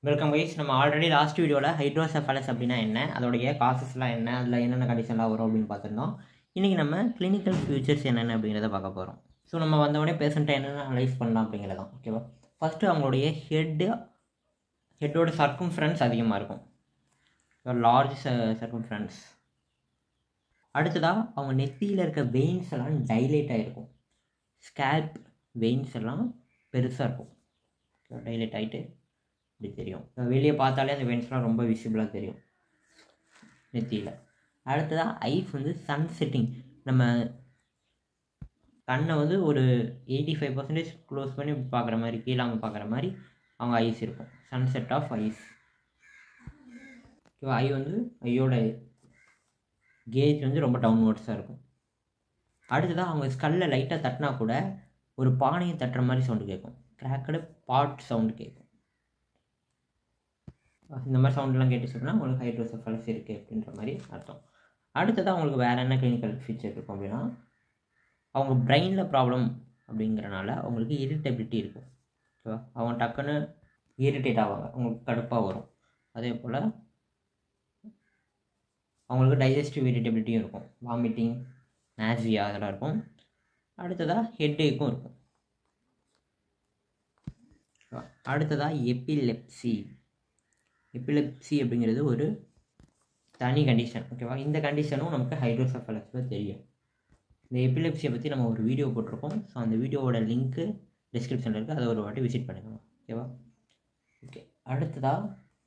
welcome guys நம்ம already last வீடியோவில் hydrocephalus அப்படின்னா என்ன அதோடைய காசஸ்லாம் என்ன அதில் என்னென்ன கண்டிஷன்லாம் வரும் அப்படின்னு பார்த்துருந்தோம் இன்றைக்கி நம்ம கிளினிக்கல் ஃபியூச்சர்ஸ் என்னென்ன அப்படிங்கிறத பார்க்க போகிறோம் ஸோ நம்ம வந்தவொடனே பேஷண்ட்டை என்னென்ன அனலைஸ் பண்ணலாம் அப்படிங்கிறதான் ஓகேவா ஃபஸ்ட்டு அவங்களுடைய ஹெட்டு ஹெட்டோட சர்க்கம்ஃபரன்ஸ் அதிகமாக இருக்கும் லார்ஜ் சர்க்கம்ஃபரன்ஸ் அடுத்ததாக அவங்க நெத்தியில் இருக்க வெயின்ஸ் எல்லாம் டைலேட் ஆகிருக்கும் ஸ்கேல்ப் வெயின்ஸ் எல்லாம் பெருசாக இருக்கும் டைலேட் ஆகிட்டு இப்படி தெரியும் வெளியே பார்த்தாலே அந்த வெயின்ஸ்லாம் ரொம்ப விசிபிளாக தெரியும் நெத்தியில் அடுத்ததாக ஐஸ் வந்து சன் செட்டிங் நம்ம கண்ணை வந்து ஒரு எயிட்டி ஃபைவ் பர்சன்டேஜ் க்ளோஸ் பண்ணி பார்க்குற மாதிரி கீழாமல் பார்க்குற மாதிரி அவங்க ஐஸ் இருக்கும் சன்செட் ஆஃப் ஐஸ் ஓகேவா ஐ வந்து ஐயோட கேஜ் வந்து ரொம்ப டவுன்வர்ட்ஸாக இருக்கும் அடுத்ததாக அவங்க ஸ்கல்ல லைட்டாக தட்டினா கூட ஒரு பானையை தட்டுற மாதிரி சவுண்டு கேட்கும் கிராக்கடு பாட் சவுண்டு கேட்கும் இந்த மாதிரி சவுண்டெலாம் கேட்டுச்சு அப்படின்னா உங்களுக்கு ஹைட்ரோசெஃபாலஸ் இருக்குது அப்படின்ற மாதிரி அர்த்தம் அடுத்ததாக அவங்களுக்கு வேறு என்ன கிளினிக்கல் ஃபீச்சர் இருக்கும் அப்படின்னா அவங்க பிரெயினில் ப்ராப்ளம் அப்படிங்கிறனால அவங்களுக்கு இரிட்டபிலிட்டி இருக்கும் ஓகேவா அவங்க டக்குன்னு இரிட்டேட் ஆவாங்க அவங்களுக்கு கடுப்பாக வரும் அதே போல் அவங்களுக்கு டைஜஸ்டிவ் இரிட்டபிலிட்டியும் இருக்கும் வாமிட்டிங் நாசியா அதெல்லாம் இருக்கும் அடுத்ததாக ஹெட்டேக்கும் இருக்கும் அடுத்ததாக எபிலெப்சி எபிலெப்சி அப்படிங்கிறது ஒரு தனி கண்டிஷன் ஓகேவா இந்த கண்டிஷனும் நமக்கு ஹைட்ரோசெஃபலஸில் தெரியும் இந்த எபிலெப்சியை பற்றி நம்ம ஒரு வீடியோ போட்டிருக்கோம் ஸோ அந்த வீடியோவோட லிங்க்கு டிஸ்கிரிப்ஷனில் இருக்குது அதை ஒரு வாட்டி விசிட் பண்ணிக்கலாம் ஓகேவா ஓகே அடுத்ததாக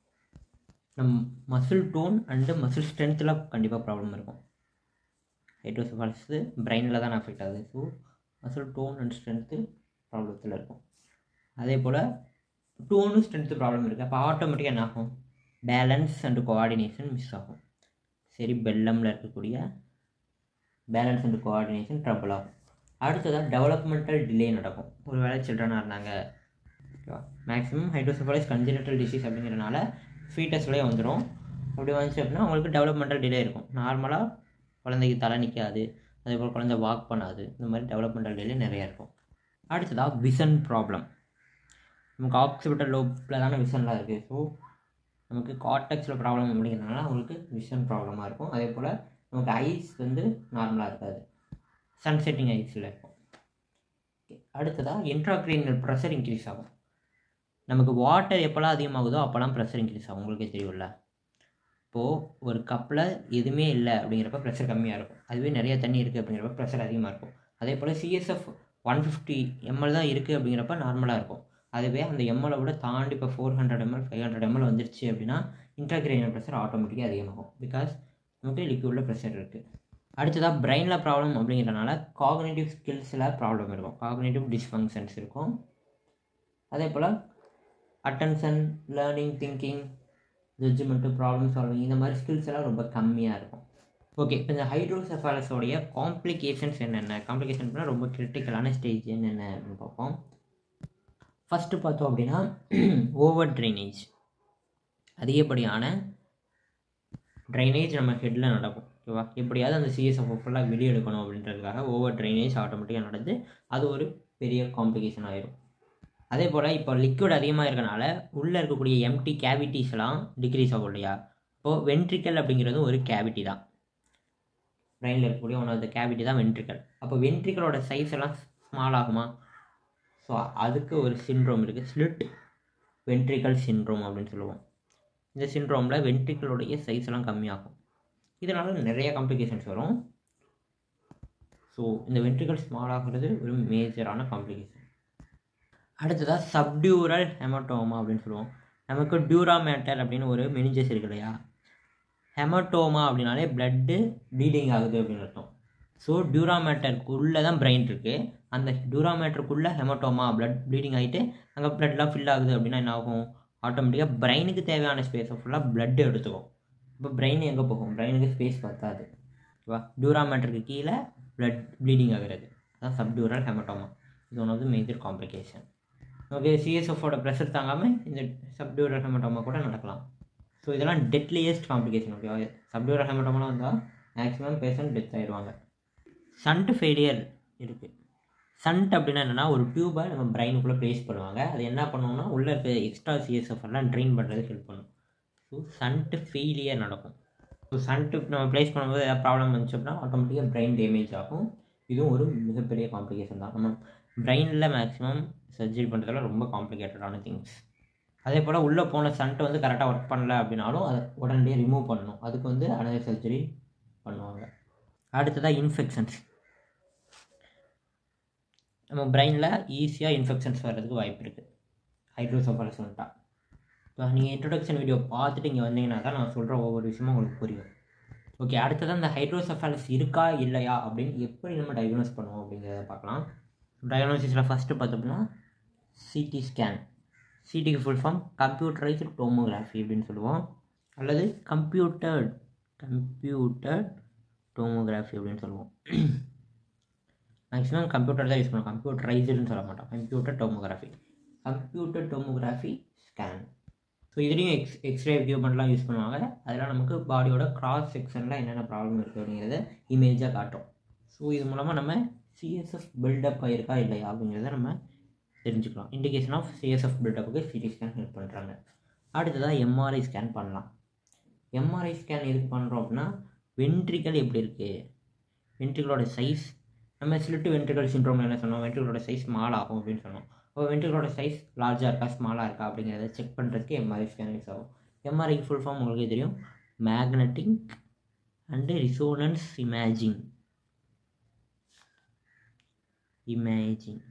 நம் மசில் டோன் அண்டு மசில் ஸ்ட்ரென்த்தில் கண்டிப்பாக ப்ராப்ளம் இருக்கும் ஹைட்ரோசெஃபாலஸு பிரெயினில் தான் அஃபெக்ட் ஆகுது so muscle tone and strength ப்ராப்ளத்தில் இருக்கும் அதே போல் டோனும் ஸ்ட்ரென்த்து ப்ராப்ளம் இருக்குது அப்போ ஆட்டோமேட்டிக்காக என்ன ஆகும் பேலன்ஸ் அண்டு கோஆர்டினேஷன் மிஸ் ஆகும் சரி பெல்லமில் இருக்கக்கூடிய பேலன்ஸ் அண்டு கோஆர்டினேஷன் ட்ரபிள் ஆகும் அடுத்ததாக டெவலப்மெண்டல் டிலே நடக்கும் ஒரு வேலை சில்ட்ரனாக இருந்தாங்க ஓகேவா மேக்ஸிமம் ஹைட்ரோசெஃபாலிஸ் கன்ஜினட்டல் டிசீஸ் அப்படிங்கிறனால ஃபீட்டஸ்லேயே வந்துடும் அப்படி வந்துச்சு அப்படின்னா அவங்களுக்கு டெவலப்மெண்டல் டிலே இருக்கும் நார்மலாக குழந்தைக்கு தலை நிற்காது அதே போல் குழந்தை வாக் பண்ணாது இந்த மாதிரி டெவலப்மெண்டல் டிலே நிறையா இருக்கும் அடுத்ததாக விசன் ப்ராப்ளம் நமக்கு ஆக்சிபிட்டல் லோப்பில் தானே விசன்லாம் இருக்குது ஸோ நமக்கு காட்டக்ஸில் ப்ராப்ளம் அப்படிங்கிறதுனால அவங்களுக்கு விஷன் ப்ராப்ளமாக இருக்கும் அதே போல் நமக்கு ஐஸ் வந்து நார்மலாக இருக்காது சன் செட்டிங் ஐஸில் இருக்கும் அடுத்ததாக இன்ட்ராக்ரீனல் ப்ரெஷர் இன்க்ரீஸ் ஆகும் நமக்கு வாட்டர் எப்போல்லாம் அதிகமாகுதோ அப்போல்லாம் ப்ரெஷர் இன்க்ரீஸ் ஆகும் உங்களுக்கே தெரியும்ல இப்போது ஒரு கப்பில் எதுவுமே இல்லை அப்படிங்கிறப்ப ப்ரெஷர் கம்மியாக இருக்கும் அதுவே நிறைய தண்ணி இருக்குது அப்படிங்கிறப்ப ப்ரெஷர் அதிகமாக இருக்கும் அதே போல் சிஎஸ்எஃப் ஒன் ஃபிஃப்டி எம்எல் தான் இருக்குது அப்படிங்கிறப்ப நார்மலாக இருக்கும் அதுவே அந்த எம்எலை விட தாண்டி இப்போ four hundred ML five hundred ML வந்துருச்சு அப்படின்னா இன்ட்ராக்ரேனியல் ப்ரெஷர் ஆட்டோமேட்டிக்காக அதிகமாகும் பிகாஸ் நமக்கு லிக்யூடில் ப்ரெஷர் இருக்குது அடுத்ததாக பிரெயினில் ப்ராப்ளம் அப்படிங்கிறனால காக்னேட்டிவ் ஸ்கில்ஸில் ப்ராப்ளம் இருக்கும் காக்னேட்டிவ் டிஸ்ஃபங்க்ஷன்ஸ் இருக்கும் அதே போல் attention learning thinking judgement problem solving இந்த மாதிரி ஸ்கில்ஸ் எல்லாம் ரொம்ப கம்மியாக இருக்கும் ஓகே இப்போ இந்த ஹைட்ரோசெஃபாலஸோடைய காம்ப்ளிகேஷன்ஸ் என்னென்ன காம்ப்ளிகேஷன் ரொம்ப கிரிட்டிக்கலான ஸ்டேஜ் என்னென்ன அப்படின்னு பார்ப்போம் ஃபஸ்ட்டு பார்த்தோம் அப்படின்னா ஓவர் ட்ரைனேஜ் அதிகப்படியான ட்ரைனேஜ் நம்ம ஹெட்டில் நடக்கும் ஓகேவா எப்படியாவது அந்த சிஎஸ்எஃப் ஃபுல்லாக வெளியே எடுக்கணும் அப்படின்றதுக்காக ஓவர் ட்ரைனேஜ் ஆட்டோமேட்டிக்காக நடந்து அது ஒரு பெரிய காம்ப்ளிகேஷன் ஆயிரும் அதே போல் இப்போ லிக்விட் அதிகமாக இருக்கனால உள்ளே இருக்கக்கூடிய எம்டி கேவிட்டிஸ்லாம் டிக்ரீஸ் ஆகும் இல்லையா இப்போது வென்ட்ரிக்கல் அப்படிங்கிறது ஒரு கேவிட்டி தான் பிரெயினில் இருக்கக்கூடிய ஒன் ஆஃப் த கேவிட்டி தான் வென்ட்ரிக்கல் அப்போ வென்ட்ரிக்கலோட சைஸ் எல்லாம் ஸ்மால் ஆகுமா ஸோ அதுக்கு ஒரு சின்ட்ரோம் இருக்குது ஸ்லிட் வென்ட்ரிக்கல் சின்ட்ரோம் அப்படின்னு சொல்லுவோம் இந்த சின்ட்ரோமில் வென்ட்ரிக்கலோடைய சைஸ் எல்லாம் கம்மியாகும் இதனால் நிறைய காம்ப்ளிகேஷன்ஸ் வரும் ஸோ இந்த வென்ட்ரிக்கல் ஸ்மால் ஆகிறது ஒரு மேஜரான காம்ப்ளிகேஷன் அடுத்ததாக சப்டியூரல் ஹெமட்டோமா அப்படின்னு சொல்லுவோம் நமக்கு டியூரா மேட்டர் அப்படின்னு ஒரு மெனிஞ்சஸ் இருக்கு இல்லையா ஹெமட்டோமா அப்படின்னாலே பிளட்டு ப்ளீடிங் ஆகுது அப்படின்னு அர்த்தம் ஸோ டியூரா மேட்டருக்குள்ளே தான் பிரெயின் இருக்குது அந்த டியூரா மேட்டருக்குள்ளே ஹெமட்டோமா பிளட் ப்ளீடிங் ஆகிட்டு அங்கே பிளட்லாம் ஃபில் ஆகுது அப்படின்னா என்ன ஆகும் ஆட்டோமேட்டிக்காக பிரெயினுக்கு தேவையான ஸ்பேஸை ஃபுல்லாக பிளட்டு எடுத்துக்கும் இப்போ பிரெயின் எங்கே போகும் பிரெயினுக்கு ஸ்பேஸ் பத்தாது ஓகேவா டியூரா மேட்டருக்கு கீழே பிளட் ப்ளீடிங் ஆகிறது அதான் சப்டியூரல் ஹெமட்டோமா இது one of the major complication okay சிஎஸ்எஃபோட ப்ரெஷர் தாங்காமல் இந்த சப்டியூரல் ஹெமட்டோமா கூட நடக்கலாம் ஸோ இதெல்லாம் டெட்லியஸ்ட் காம்ப்ளிகேஷன் ஓகேவா சப்டியூரல் ஹெமட்டோமாலாம் வந்தால் மேக்ஸிமம் பேஷண்ட் டெத் ஆயிடுவாங்க சண்ட் ஃபெயிலியர் இருக்குது சண்ட் அப்படின்னா என்னென்னா ஒரு டியூபை நம்ம பிரெயினுக்குள்ளே ப்ளேஸ் பண்ணுவாங்க அது என்ன பண்ணுவோம்னா உள்ளே இருக்க எக்ஸ்ட்ரா சிஎஸ்எஃப் எல்லாம் ட்ரெயின் பண்ணுறதுக்கு ஹெல்ப் பண்ணும் ஸோ சண்ட்டு ஃபெயிலியர் நடக்கும் ஸோ சண்ட்டு நம்ம ப்ளேஸ் பண்ணும்போது ஏதாவது ப்ராப்ளம் வந்துச்சு அப்படின்னா ஆட்டோமேட்டிக்காக பிரெயின் டேமேஜ் ஆகும் இதுவும் ஒரு மிகப்பெரிய காம்ப்ளிகேஷன் தான் நம்ம பிரெயினில் மேக்ஸிமம் சர்ஜரி பண்ணுறதுல ரொம்ப காம்ப்ளிகேட்டடான திங்ஸ் அதே போல் உள்ளே போன சண்ட்டை வந்து கரெக்டாக ஒர்க் பண்ணல அப்படின்னாலும் அதை உடனே ரிமூவ் பண்ணணும் அதுக்கு வந்து அனதர் சர்ஜரி பண்ணுவாங்க அடுத்ததாக இன்ஃபெக்ஷன்ஸ் நம்ம பிரெயினில் ஈஸியாக இன்ஃபெக்ஷன்ஸ் வர்றதுக்கு வாய்ப்பு இருக்குது ஹைட்ரோசோஃபலஸ் வந்துட்டா இப்போ நீங்கள் இன்ட்ரொடக்ஷன் வீடியோ பார்த்துட்டு இங்கே வந்தீங்கன்னா தான் நான் சொல்கிற ஒவ்வொரு விஷயமும் உங்களுக்கு புரியும் ஓகே அடுத்ததான் இந்த ஹைட்ரோசெஃபாலஸ் இருக்கா இல்லையா அப்படின்னு எப்படி நம்ம டயக்னோஸ் பண்ணுவோம் அப்படிங்கிறத பார்க்கலாம் டயக்னோசிஸில் ஃபஸ்ட்டு பார்த்தோம்னா சிடி ஸ்கேன் சிடிக்கு ஃபுல் ஃபார்ம் கம்ப்யூட்டரைஸ்டு டோமோகிராஃபி அப்படின்னு சொல்லுவோம் அல்லது கம்ப்யூட்டர்ட் கம்ப்யூட்டர்ட் டோமோகிராஃபி அப்படின்னு சொல்லுவோம் மேக்ஸிமம் கம்ப்யூட்டர் தான் யூஸ் பண்ணுவோம் கம்ப்யூட்டரைஸ்டுன்னு சொல்ல மாட்டோம் computer tomography computer tomography scan so இதுலேயும் எக்ஸ் எக்ஸ்ரே எக்யூப்மெண்ட்லாம் யூஸ் பண்ணுவாங்க அதெல்லாம் நமக்கு பாடியோட கிராஸ் செக்ஷனில் என்னென்ன ப்ராப்ளம் இருக்குது அப்படிங்கிறத இமேஜாக காட்டும் ஸோ இது மூலமாக நம்ம சிஎஸ்எஃப் பில்டப் ஆகிருக்கா இல்லையா அப்படிங்கிறத நம்ம தெரிஞ்சுக்கலாம் இண்டிகேஷன் ஆஃப் சிஎஸ்எஃப் பில்டப்புக்கு சிடி ஸ்கேன் ஹெல்ப் பண்ணுறாங்க அடுத்ததாக எம்ஆர்ஐ ஸ்கேன் பண்ணலாம் எம்ஆர்ஐ ஸ்கேன் எதுக்கு பண்ணுறோம் அப்படின்னா வென்ட்ரிக்கல் எப்படி இருக்குது வென்ட்ரிகளோட சைஸ் நம்ம ஸ்லிட்டு வென்ட்ரிக்கல் சிண்ட்ரோமில் என்ன சொன்னோம் வென்ட்ரிகளோட சைஸ் ஸ்மால் ஆகும் அப்படின்னு சொன்னோம் இப்போ வென்ட்ரிகளோட சைஸ் லார்ஜாக இருக்கா ஸ்மாலாக இருக்கா அப்படிங்கிறத செக் பண்ணுறதுக்கு எம்ஆர்ஐ ஸ்கேன் யூஸ் ஆகும் எம்ஆர்ஐக்கு ஃபுல் ஃபார்ம் உங்களுக்கே தெரியும் magnetic and resonance imaging imaging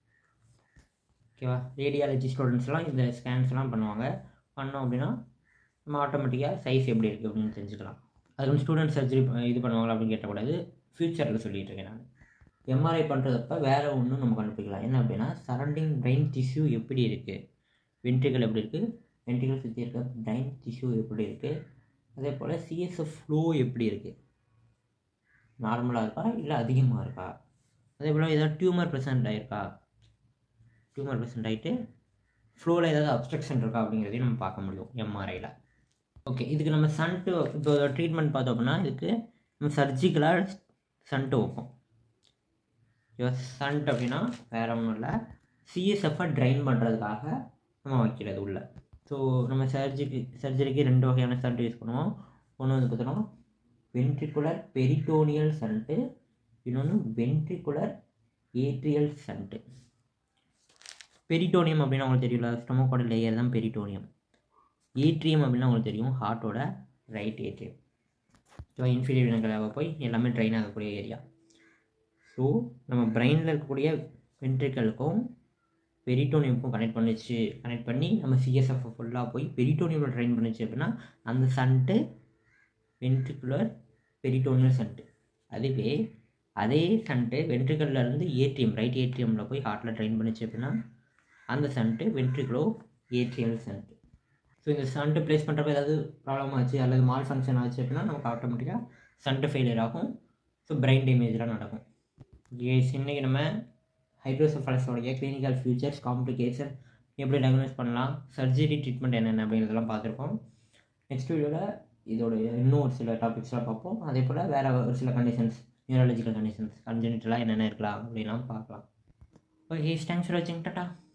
ஓகேவா ரேடியாலஜி ஸ்டூடெண்ட்ஸ்லாம் இந்த ஸ்கேன்ஸ்லாம் பண்ணுவாங்க பண்ணோம் அப்படின்னா நம்ம ஆட்டோமேட்டிக்காக சைஸ் எப்படி இருக்குது அப்படின்னு தெரிஞ்சுக்கலாம் அதுக்கு வந்து ஸ்டூடெண்ட் சர்ஜரி இது பண்ணுவாங்களா அப்படின்னு கேட்டக்கூடாது ஃப்யூச்சரில் சொல்லிகிட்டு இருக்கேன் நான் எம்ஆர்ஐ பண்ணுறதப்ப வேறு ஒன்றும் நம்ம கண்டுபிடிக்கலாம் என்ன அப்படின்னா சரௌண்டிங் பிரெயின் டிஷ்யூ எப்படி இருக்குது வென்ட்ரிக்கல் எப்படி இருக்குது வென்ட்ரிக்கல் சுற்றி இருக்க பிரெயின் டிஷ்யூ எப்படி இருக்குது அதே போல் சிஎஸ்எஃப் ஃப்ளோ எப்படி இருக்குது நார்மலாக இருக்கா இல்லை அதிகமாக இருக்கா அதே போல் ஏதாவது டியூமர் ப்ரெசென்ட் ஆகிருக்கா டியூமர் ப்ரெசென்ட் ஆகிட்டு ஃப்ளோவில் ஏதாவது அப்ஸ்ட்ரக்ஷன் இருக்கா அப்படிங்கிறதையும் நம்ம பார்க்க முடியும் எம்ஆர்ஐயில் ஓகே இதுக்கு நம்ம சன்ட்டு இப்போ ட்ரீட்மெண்ட் பார்த்தோம் அப்படின்னா இதுக்கு நம்ம சர்ஜிக்கலாக சன்ட்டு வைப்போம் சன்ட் அப்படின்னா வேறு ஒன்றும் இல்லை சிஎஸ்எஃப்பை ட்ரைன் பண்ணுறதுக்காக நம்ம வைக்கிறது உள்ள ஸோ நம்ம சர்ஜிக்கு சர்ஜரிக்கு ரெண்டு வகையான சன்ட் யூஸ் பண்ணுவோம் ஒன்று வந்து பார்த்தோன்னா வென்ட்ரிகுலர் பெரிட்டோனியல் சன்ட்டு இன்னொன்று வென்ட்ரிகுலர் ஏட்ரியல் சன்ட்டு பெரிட்டோனியம் அப்படின்னா உங்களுக்கு தெரியல ஸ்டொமக்கோட லேயர் தான் பெரிட்டோனியம் ஏட்ரியம் அப்படின்னா உங்களுக்கு தெரியும் ஹார்ட்டோட ரைட் ஏட்ரியம் ஸோ இன்ஃபீரியர் வினங்களாக போய் எல்லாமே ட்ரைன் ஆகக்கூடிய ஏரியா ஸோ நம்ம பிரெயினில் இருக்கக்கூடிய வென்ட்ரிக்கலுக்கும் பெரிட்டோனியமுக்கும் கனெக்ட் பண்ணிச்சு கனெக்ட் பண்ணி நம்ம சிஎஸ்எஃப் ஃபுல்லாக போய் பெரிட்டோனியமில் ட்ரைன் பண்ணிச்சு அப்படின்னா அந்த சன்ட்டு வென்ட்ரிகுலர் பெரிட்டோனியல் சன்ட்டு அதுவே அதே சன்ட்டு வென்ட்ரிக்கல்லேருந்து ஏடிஎம் ரைட் ஏடிஎம்மில் போய் ஹார்ட்டில் ட்ரைன் பண்ணிச்சு அப்படின்னா அந்த சன்ட்டு வென்ட்ரிகுலோ ஏட்ரியல் சன்ட்டு ஸோ இந்த சன்ட்டு ப்ளேஸ் பண்ணுறப்ப ஏதாவது ப்ராப்ளம் ஆச்சு அல்லது மால் ஃபங்க்ஷன் ஆச்சு அப்படின்னா நமக்கு ஆட்டோமேட்டிக்காக சன்ட்டு ஃபெயிலியர் ஆகும் ஸோ பிரெயின் டேமேஜ்லாம் நடக்கும் கேஸ் இன்றைக்கி நம்ம ஹைட்ரோசெஃபலஸோடைய கிளினிக்கல் ஃபியூச்சர்ஸ் காம்ப்ளிகேஷன் எப்படி டயக்னோஸ் பண்ணலாம் சர்ஜரி ட்ரீட்மெண்ட் என்னென்ன அப்படிங்கிறதெல்லாம் பார்த்துருக்கோம் நெக்ஸ்ட் வீடியோவில் இதோட இன்னும் ஒரு சில டாபிக்ஸ்லாம் பார்ப்போம் அதே போல் வேறு ஒரு சில கண்டிஷன்ஸ் நியூரலஜிக்கல் கண்டிஷன்ஸ் கன்ஜெனிட்டலாக என்னென்ன இருக்கலாம் அப்படின்லாம் பார்க்கலாம் ஓகே தேங்க்ஸ் ஃபார் வாட்சிங் டாட்டா